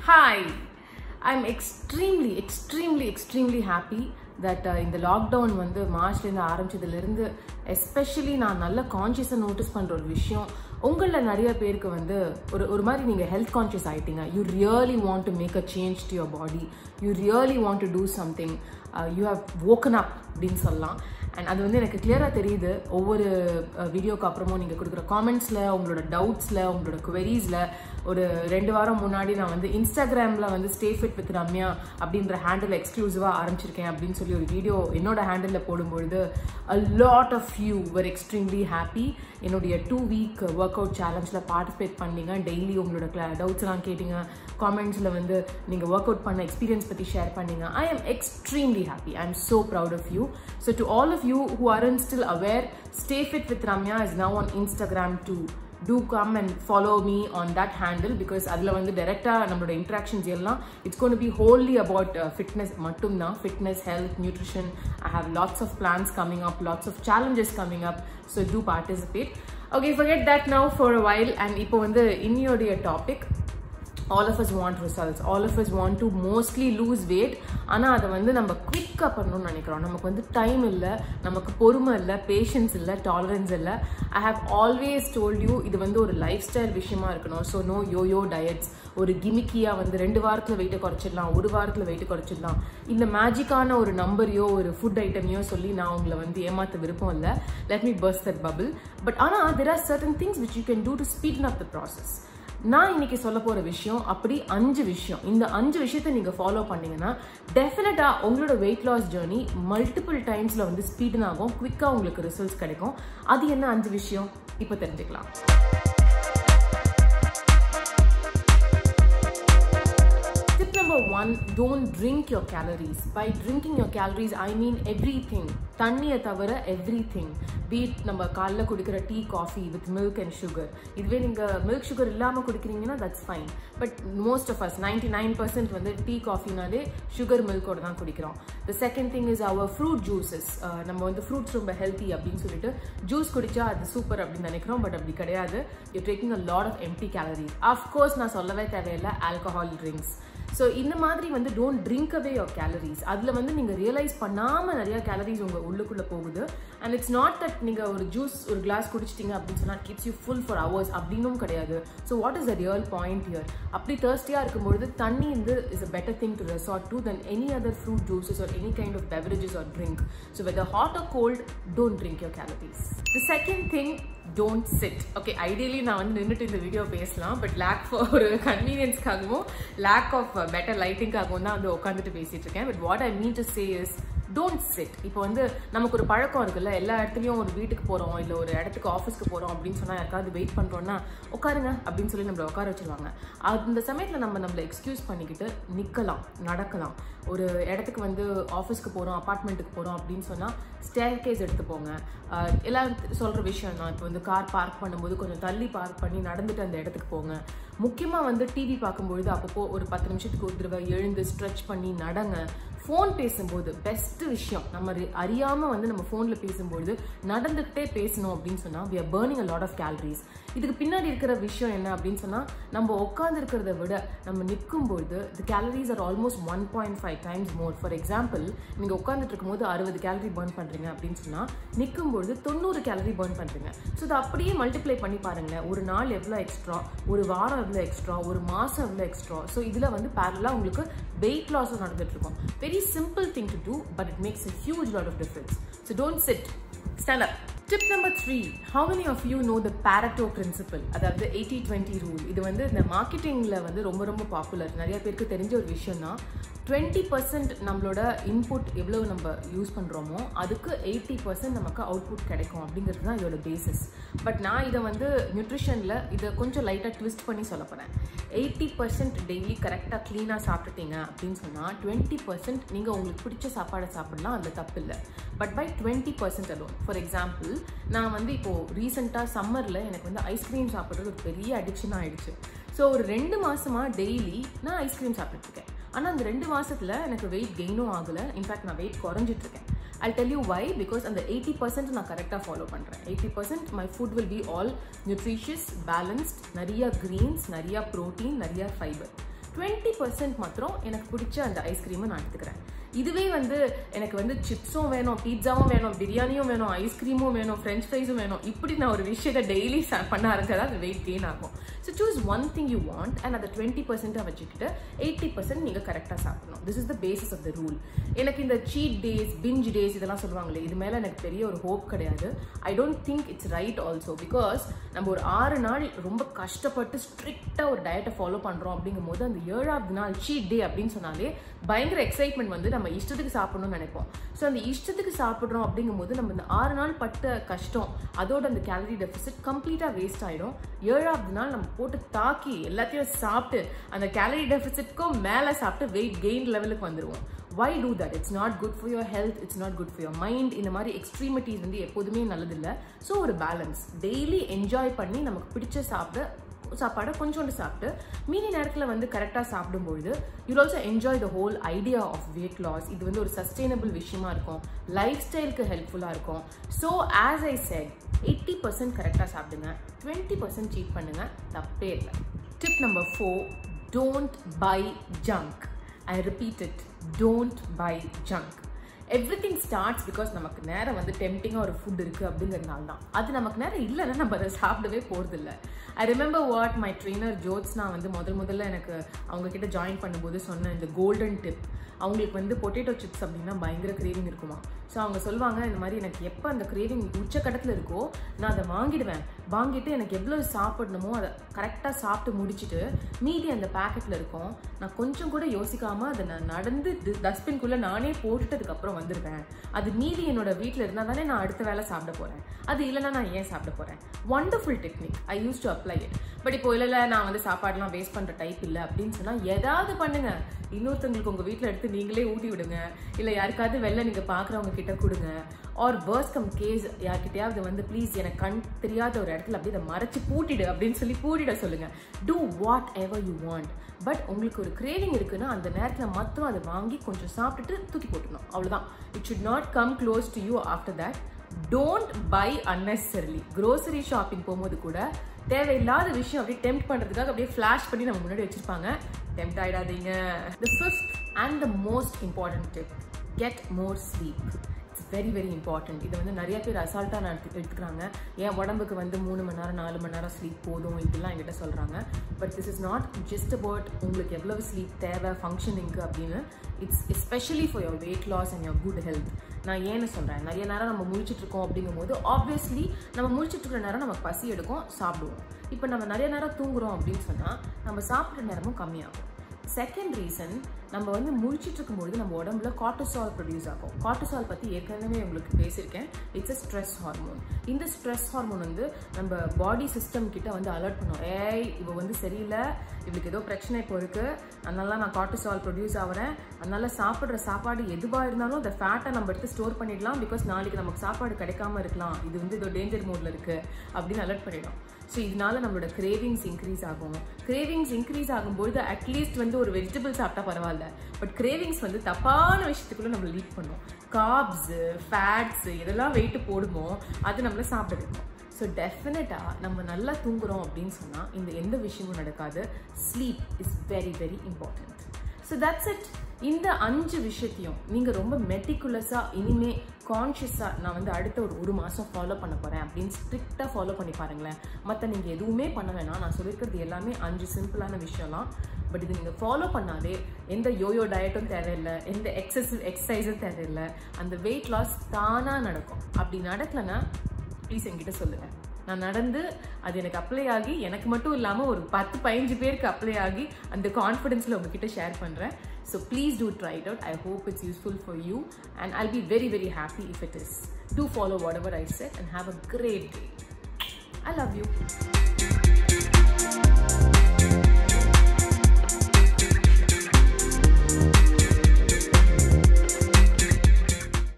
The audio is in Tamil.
Hi, I'm extremely, extremely, extremely happy that uh, இந்த லாக்டவுன் வந்து மார்ச்லேருந்து ஆரம்பிச்சதுலேருந்து எஸ்பெஷலி நான் நல்ல கான்ஷியஸாக நோட்டீஸ் பண்ணுற ஒரு விஷயம் உங்களில் நிறைய பேருக்கு வந்து ஒரு ஒரு மாதிரி நீங்கள் ஹெல்த் கான்ஷியஸ் ஆகிட்டீங்க you really want to make a change to your body you really want to do something you have woken up அப்படின்னு சொல்லலாம் அண்ட் அது வந்து எனக்கு கிளியராக தெரியுது ஒவ்வொரு வீடியோக்கு அப்புறமும் நீங்கள் கொடுக்குற காமெண்ட்ஸில் உங்களோட டவுட்ஸில் உங்களோட குவெரிஸில் ஒரு ரெண்டு வாரம் முன்னாடி நான் வந்து இன்ஸ்டாகிராமில் வந்து ஸ்டே ஃபிட் வித் ரம்யா அப்படின்ற ஹேண்டில் எக்ஸ்க்ளூசிவாக ஆரம்பிச்சிருக்கேன் அப்படின்னு சொல்லி ஒரு வீடியோ என்னோட ஹேண்டில் போடும்பொழுது a lot of you were extremely happy என்னுடைய டூ வீக் ஒர்க் அவுட் சேலஞ்சில் பார்ட்டிசிபேட் பண்ணீங்க டெய்லி உங்களோட கிளா டவுட்ஸ்லாம் கேட்டீங்க காமெண்ட்ஸில் வந்து நீங்கள் ஒர்க் அவுட் பண்ண எக்ஸ்பீரியன்ஸ் பற்றி ஷேர் பண்ணீங்க I am extremely happy I am so proud of you so to all of you who are in still aware stay fit with Ramya is now on Instagram do do come and follow me on that handle because அதில் வந்து டேரெக்டாக நம்மளோட இன்ட்ராக்ஷன்ஸ் எல்லாம் it's gonna be wholly about fitness மட்டும்தான் fitness health nutrition I have lots of plans coming up lots of challenges coming up so do participate okay forget that now for a while and இப்போ வந்து இன்னியோடைய topic all of us want results all of us want to mostly lose weight ஆனால் அதை வந்து நம்ம குவிக்காக பண்ணணும்னு நினைக்கிறோம் நமக்கு வந்து டைம் இல்லை நமக்கு பொறுமை இல்லை பேஷன்ஸ் இல்லை டாலரன்ஸ் இல்லை I have always told you இது வந்து ஒரு லைஃப் ஸ்டைல் விஷயமா இருக்கணும் ஸோ நோ யோயோ டயட்ஸ் ஒரு கிமிக்கியாக வந்து ரெண்டு வாரத்தில் வெயிட்டை குறைச்சிடலாம் ஒரு வாரத்தில் வெயிட்டு குறைச்சிடலாம் இந்த மேஜிக்கான ஒரு நம்பரையோ ஒரு ஃபுட் ஐட்டமையோ சொல்லி நான் உங்களை வந்து ஏமாற்ற விருப்பம் இல்லை let me burst that bubble but ஆனால் there are certain things which you can do to speed up the process நான் இன்னைக்கு சொல்ல போற விஷயம் அப்படி அஞ்சு விஷயம் இந்த அஞ்சு விஷயத்தை நீங்க ஃபாலோ பண்ணீங்கன்னா டெஃபினட்டா உங்களோட வெயிட் லாஸ் ஜேர்னி மல்டிபிள் டைம்ஸ்ல வந்து ஸ்பீடன் ஆகும் குவிக்கா உங்களுக்கு ரிசல்ட்ஸ் கிடைக்கும் அது என்ன அஞ்சு விஷயம் இப்போ தெரிஞ்சுக்கலாம் Tip number one don't drink your calories. By drinking your calories, I mean everything. தண்ணியை தவிர எவ்ரி திங் பீட் நம்ம காலைல குடிக்கிற tea coffee with milk and sugar இதுவே நீங்கள் மில்க் சுகர் இல்லாமல் குடிக்கிறீங்கன்னா that's fine but most of us ninety nine percent வந்து டீ காஃபினாலே சுகர் மில்கோட தான் குடிக்கிறோம் the second thing is our fruit juices நம்ம வந்து ஃப்ரூட்ஸ் ரொம்ப ஹெல்த்தி அப்படின்னு சொல்லிட்டு ஜூஸ் குடிச்சா அது சூப்பர் அப்படின்னு நினைக்கிறோம் பட் அப்படி கிடையாது you taking a lot of empty calories of course நான் சொல்லவே தேவையில்லை ஆல்கஹால் ட்ரிங்க்ஸ் ஸோ இந்த மாதிரி வந்து don't drink away your calories அதில் வந்து நீங்கள் ரியலைஸ் பண்ணாமல் நிறையா கேலரிஸ் உங்கள் உள்ளுக்குள்ளே போகுது அண்ட் இட்ஸ் நாட் தட் நீங்கள் ஒரு ஜூஸ் ஒரு கிளாஸ் குடிச்சிட்டிங்க அப்படின்னு சொன்னால் keeps you full for hours அப்படின்னும் கிடையாது so what is the real point here அப்படி தேர்ஸ்டியாக இருக்கும்பொழுது தண்ணி வந்து is a better thing to resort to than any other fruit juices or any kind of beverages or drink so whether hot or cold don't drink your calories the second thing don't sit okay ideally நான் வந்து நின்றுட்டு இந்த வீடியோ பேசலாம் பட் லேக் ஃபார் ஒரு கன்வீனியன்ஸ்க்காகவும் லேக் ஆஃப் பெட்டர் லைட்டிங்காகவும் தான் வந்து உட்காந்துட்டு பேசிட்டு இருக்கேன் but what I mean to say is don't sit இப்போ வந்து நமக்கு ஒரு பழக்கம் இருக்குல்ல எல்லா இடத்துலையும் ஒரு வீட்டுக்கு போகிறோம் இல்லை ஒரு இடத்துக்கு ஆஃபீஸ்க்கு போகிறோம் அப்படின்னு சொன்னால் யாருக்காவது வெயிட் பண்ணுறோன்னா உட்காருங்க அப்படின்னு சொல்லி நம்மளை உட்கார வச்சிருவாங்க அந்த சமயத்தில் நம்ம நம்மளை எக்ஸ்கியூஸ் பண்ணிக்கிட்டு நிற்கலாம் நடக்கலாம் ஒரு இடத்துக்கு வந்து ஆஃபீஸ்க்கு போகிறோம் அப்பார்ட்மெண்ட்டுக்கு போகிறோம் அப்படின்னு சொன்னால் ஸ்டேர் கேஸ் எடுத்து போங்க எல்லாம் சொல்கிற விஷயம் தான் இப்போ வந்து கார் பார்க் பண்ணும்போது கொஞ்சம் தள்ளி பார்க் பண்ணி நடந்துட்டு அந்த இடத்துக்கு போங்க முக்கியமாக வந்து டிவி பார்க்கும்பொழுது அப்பப்போ ஒரு பத்து நிமிஷத்துக்கு ஒரு தடவை எழுந்து ஸ்ட்ரெச் பண்ணி நடங்க ஃபோன் பேசும்போது பெஸ்ட் விஷயம் நம்ம அறியாமல் வந்து நம்ம ஃபோனில் பேசும்போது நடந்துக்கிட்டே பேசணும் அப்படின்னு சொன்னால் we are burning a lot of calories இதுக்கு பின்னாடி இருக்கிற விஷயம் என்ன அப்படின்னு சொன்னால் நம்ம உட்காந்து இருக்கிறத விட நம்ம நிற்கும்போது the calories are almost one point five times more for example நீங்கள் உட்காந்துட்டு இருக்கும்போது அறுபது கேலரி பர்ன் பண்ணுறீங்க அப்படின்னு சொன்னால் நிற்கும்போது தொண்ணூறு கேலரி பர்ன் பண்ணுறீங்க ஸோ இதை அப்படியே மல்டிப்ளை பண்ணி பாருங்களேன் ஒரு நாள் எவ்வளோ எக்ஸ்ட்ரா ஒரு வாரம் எவ்வளோ எக்ஸ்ட்ரா ஒரு மாதம் எவ்வளோ எக்ஸ்ட்ரா ஸோ இதில் வந்து பேரலாக உங்களுக்கு வெயிட் லாஸும் நடந்துட்டு இருக்கும் very simple thing to do but it makes a huge lot of difference so don't sit stand up tip number three how many of you know the Pareto principle அதாவது எயிட்டி டுவெண்ட்டி ரூல் இது வந்து இந்த மார்க்கெட்டிங்கில் வந்து ரொம்ப ரொம்ப பாப்புலர் நிறைய பேருக்கு தெரிஞ்ச ஒரு விஷயம் தான் டுவெண்ட்டி பர்சன்ட் நம்மளோட இன்புட் எவ்வளோ நம்ம யூஸ் பண்ணுறோமோ அதுக்கு எயிட்டி பர்சன்ட் நமக்கு அவுட்புட் கிடைக்கும் அப்படிங்கிறது தான் இதோட பேசிஸ் பட் நான் இதை வந்து நியூட்ரிஷனில் இதை கொஞ்சம் லைட்டாக ட்விஸ்ட் பண்ணி சொல்ல போகிறேன் எயிட்டி பர்சன்ட் டெய்லி கரெக்டாக க்ளீனாக சாப்பிட்டுட்டீங்க அப்படின்னு சொன்னால் டுவெண்ட்டி பர்சன்ட் நீங்கள் உங்களுக்கு பிடிச்ச சாப்பாடை சாப்பிடலாம் அந்த தப்பு இல்லை but by twenty percent alone for example நான் வந்து இப்போது ரீசெண்டாக சம்மரில் எனக்கு வந்து ஐஸ்கிரீம் சாப்பிட்றது ஒரு பெரிய அடிக்ஷன் ஆகிடுச்சு ஸோ ஒரு ரெண்டு மாதமாக டெய்லி நான் ஐஸ்கிரீம் சாப்பிட்டுருக்கேன் ஆனால் அந்த ரெண்டு மாதத்தில் எனக்கு வெயிட் கெயினும் ஆகலை இன்ஃபேக்ட் நான் வெயிட் குறைஞ்சிட்ருக்கேன் I tell you why because அந்த எயிட்டி பர்சன்ட் நான் கரெக்டாக ஃபாலோ பண்ணுறேன் eighty percent my food will be all nutritious balanced நிறைய க்ரீன்ஸ் நிறைய ப்ரோட்டீன் நிறைய ஃபைபர் டுவெண்ட்டி பர்சன்ட் மாத்திரம் எனக்கு பிடிச்ச அந்த ஐஸ்கிரீமை நான் எடுத்துக்கிறேன் இதுவே வந்து எனக்கு வந்து சிப்ஸும் வேணும் பீட்சாவும் வேணும் பிரியாணியும் வேணும் ஐஸ்கிரீமும் வேணும் ஃப்ரெஞ்ச் ஃப்ரைஸும் வேணும் இப்படி நான் ஒரு விஷயத்தை டெய்லி பண்ண ஆரம்பிச்சா அது வெயிட் கெயின் ஆகும் so choose one thing you want and அதை டுவெண்ட்டி பர்சென்ட்டாக வச்சுக்கிட்டு எயிட்டி பர்சன்ட் நீங்கள் கரெக்டாக சாப்பிடணும் this is the basis of the rule எனக்கு இந்த சீட் டேஸ் பிஞ்ச் டேஸ் இதெல்லாம் சொல்லுவாங்களே இது மேலே எனக்கு பெரிய ஒரு ஹோப் கிடையாது I don't think it's right also because நம்ம ஒரு ஆறு நாள் ரொம்ப கஷ்டப்பட்டு ஸ்ட்ரிக்டாக ஒரு டயட்டை ஃபாலோ பண்ணுறோம் அப்படிங்கும் போது அந்த ஏழாவது நாள் சீட் டே அப்படின்னு சொன்னாலே பயங்கர எக்ஸைட்மெண்ட் வந்து நம்ம இஷ்டத்துக்கு சாப்பிடணும்னு நினைப்போம் ஸோ அந்த இஷ்டத்துக்கு சாப்பிட்றோம் அப்படிங்கும்போது நம்ம இந்த ஆறு நாள் பட்ட கஷ்டம் அதோட அந்த கேலரி டெபிசிட் கம்ப்ளீட்டாக வேஸ்ட் ஆகிடும் ஏழாவது நாள் நம்ம போட்டு தாக்கி எல்லாத்தையும் சாப்பிட்டு அந்த கேலரி டெபிசிட்க்கும் மேலே சாப்பிட்டு வெயிட் கெயின் லெவலுக்கு வந்துடுவோம் why do that it's not good for your health it's not good for your mind இந்த மாதிரி எக்ஸ்ட்ரீமிட்டிஸ் வந்து எப்போதுமே நல்லதில்லை ஸோ ஒரு பேலன்ஸ் டெய்லி என்ஜாய் பண்ணி நமக்கு பிடிச்ச சாப்பிட சாப்பாடை கொஞ்சோண்டு சாப்பிட்டு மீதி நேரத்தில் வந்து கரெக்டாக சாப்பிடும்பொழுது you also enjoy the whole idea of weight loss இது வந்து ஒரு சஸ்டைனபிள் விஷயமா இருக்கும் லைஃப் ஸ்டைலுக்கு ஹெல்ப்ஃபுல்லாக இருக்கும் so as I said eighty percent கரெக்டாக சாப்பிடுங்க டுவெண்ட்டி பர்சன்ட் சீட் பண்ணுங்க தப்பே இல்லை tip number four don't buy junk I repeat it don't buy junk everything starts because நமக்கு நேரம் வந்து டெம்டிங்காக ஒரு ஃபுட் இருக்குது அப்படிங்கிறதுனால தான் அது நமக்கு நேரம் இல்லைன்னா நம்ம அதை சாப்பிடவே போகிறதில்ல I remember what my trainer Jyotsna வந்து முதல் முதல்ல எனக்கு அவங்க கிட்ட ஜாயின் பண்ணும்போது சொன்ன இந்த கோல்டன் டிப் அவங்களுக்கு வந்து பொட்டேட்டோ சிப்ஸ் அப்படின்னா பயங்கர கிரேவிங் இருக்குமா ஸோ அவங்க சொல்லுவாங்க இந்த மாதிரி எனக்கு எப்போ அந்த கிரேவிங் உச்சக்கட்டத்தில் இருக்கோ நான் அதை வாங்கிடுவேன் வாங்கிட்டு எனக்கு எவ்வளோ சாப்பிடணுமோ அதை கரெக்டாக சாப்பிட்டு முடிச்சுட்டு மீதி அந்த பேக்கெட்டில் இருக்கும் நான் கொஞ்சம் கூட யோசிக்காமல் அதை நான் நடந்து டஸ்ட்பின்குள்ளே நானே போட்டுட்டதுக்கப்புறம் வந்துடுவேன் அது மீதி என்னோட வீட்டில் இருந்தால் தானே நான் அடுத்த வேலை சாப்பிட போகிறேன் அது இல்லைன்னா நான் ஏன் சாப்பிட போகிறேன் wonderful technique I used to apply it but இப்போ இல்லை நான் வந்து சாப்பாடுலாம் வேஸ்ட் பண்ணுற டைப் இல்லை அப்படின்னு சொன்னால் ஏதாவது பண்ணுங்க இன்னொருத்தவங்களுக்கு உங்கள் வீட்டில் எடுத்து நீங்களே ஊட்டி விடுங்க இல்லை யாருக்காவது வெளில நீங்கள் பார்க்குறவங்க கிட்ட கொடுங்க ஆர் பர்ஸ் கம் கேஸ் யார்கிட்டயாவது வந்து ப்ளீஸ் எனக்கு கண் தெரியாத ஒரு இடத்துல அப்படியே இதை மறைச்சு பூட்டிடு அப்படின்னு சொல்லி பூட்டிட சொல்லுங்க do whatever you want but உங்களுக்கு ஒரு கிரேவிங் இருக்குன்னா அந்த நேரத்தில் மட்டும் அதை வாங்கி கொஞ்சம் சாப்பிட்டுட்டு தூக்கி போட்டுணும் அவ்வளோதான் it should not come close to you after that don't buy unnecessarily grocery shopping போகும்போது கூட தேவையில்லாத விஷயம் அப்படியே டெம்ப் பண்ணுறதுக்காக அப்படியே ஃப்ளாஷ் பண்ணி நம்ம முன்னாடி வச்சுருப்பாங்க டெம்ட் ஆகிடாதீங்க the fifth and the most important tip get more sleep it's very very important இதை வந்து நிறைய பேர் அசால்ட்டாக நான் எடுத்து எடுத்துக்கிறாங்க என் உடம்புக்கு வந்து மூணு மணி நேரம் நாலு மணி நேரம் ஸ்லீப் போதும் இப்படிலாம் என்கிட்ட சொல்கிறாங்க but this is not just about உங்களுக்கு எவ்வளவு ஸ்லீப் தேவை ஃபங்க்ஷனிங்க்கு அப்படின்னு it's especially for your weight loss and your good health நான் ஏன்னு சொல்கிறேன் நிறைய நேரம் நம்ம முழிச்சிட்டு இருக்கோம் அப்படிங்கும்போது ஆப்வியஸ்லி நம்ம முழிச்சிட்டு இருக்கிற நேரம் நமக்கு பசி எடுக்கும் சாப்பிடுவோம் இப்போ நம்ம நிறைய நேரம் தூங்குறோம் அப்படின்னு சொன்னால் நம்ம சாப்பிட்ற நேரமும் கம்மியாகும் செகண்ட் ரீசன் நம்ம வந்து முழிச்சிட்டு இருக்கும்பொழுது நம்ம உடம்புல கார்டிசால் ப்ரொடியூஸ் ஆகும் கார்டிசால் பற்றி ஏற்கனவே உங்களுக்கு பேசியிருக்கேன் இட்ஸ் அ ஸ்ட்ரெஸ் ஹார்மோன் இந்த ஸ்ட்ரெஸ் ஹார்மோன் வந்து நம்ம பாடி சிஸ்டம் கிட்ட வந்து அலர்ட் பண்ணும் ஏய் இவ வந்து சரியில்லை இவளுக்கு ஏதோ பிரச்சனை இப்போ இருக்குது அதனால நான் கார்டிசால் ப்ரொடியூஸ் ஆகிறேன் அதனால சாப்பிட்ற சாப்பாடு எதுவாக இருந்தாலும் அந்த ஃபேட்டை நம்ம எடுத்து ஸ்டோர் பண்ணிடலாம் பிகாஸ் நாளைக்கு நமக்கு சாப்பாடு கிடைக்காம இருக்கலாம் இது வந்து இதோ டேஞ்சர் மோடில் இருக்குது அப்படின்னு அலர்ட் பண்ணிடும் ஸோ இதனால நம்மளோட கிரேவிங்ஸ் இன்க்ரீஸ் ஆகும் கிரேவிங்ஸ் இன்க்ரீஸ் ஆகும்பொழுது அட்லீஸ்ட் வந்து ஒரு வெஜிடபிள் சாப்பிட்டா பரவாயில்ல பட் கிரேவிங்ஸ் வந்து தப்பான விஷயத்துக்குள்ள நம்ம லீட் பண்ணும் காப்ஸு ஃபேட்ஸு எதெல்லாம் வெயிட்டு போடுமோ அது நம்மள சாப்பிட வைக்கும் ஸோ டெஃபினட்டாக நம்ம நல்லா தூங்குறோம் அப்படின்னு சொன்னால் இந்த எந்த விஷயமும் நடக்காது sleep is very very important so that's it இந்த அஞ்சு விஷயத்தையும் நீங்கள் ரொம்ப மெட்டிகுலஸாக இனிமே கான்ஷியஸாக நான் வந்து அடுத்த ஒரு ஒரு மாதம் ஃபாலோ பண்ண போகிறேன் அப்படின்னு ஸ்ட்ரிக்டாக ஃபாலோ பண்ணி பாருங்களேன் மற்ற நீங்கள் எதுவுமே பண்ண வேணாம் நான் சொல்லியிருக்கிறது எல்லாமே அஞ்சு சிம்பிளான விஷயம்லாம் பட் இது நீங்கள் ஃபாலோ பண்ணாலே எந்த யோயோ டயட்டும் தேவையில்லை எந்த எக்ஸசிவ் எக்ஸசைஸும் தேவையில்லை அந்த வெயிட் லாஸ் தானாக நடக்கும் அப்படி நடக்கலைன்னா ப்ளீஸ் என்கிட்ட சொல்லுங்கள் நான் நடந்து அது எனக்கு அப்ளை ஆகி எனக்கு மட்டும் இல்லாமல் ஒரு பத்து பதினஞ்சு பேருக்கு அப்ளை ஆகி அந்த கான்ஃபிடென்ஸில் உங்ககிட்ட ஷேர் பண்ணுறேன் so please do try it out I hope it's useful for you and I'll be very very happy if it is do follow whatever I said and have a great day I love you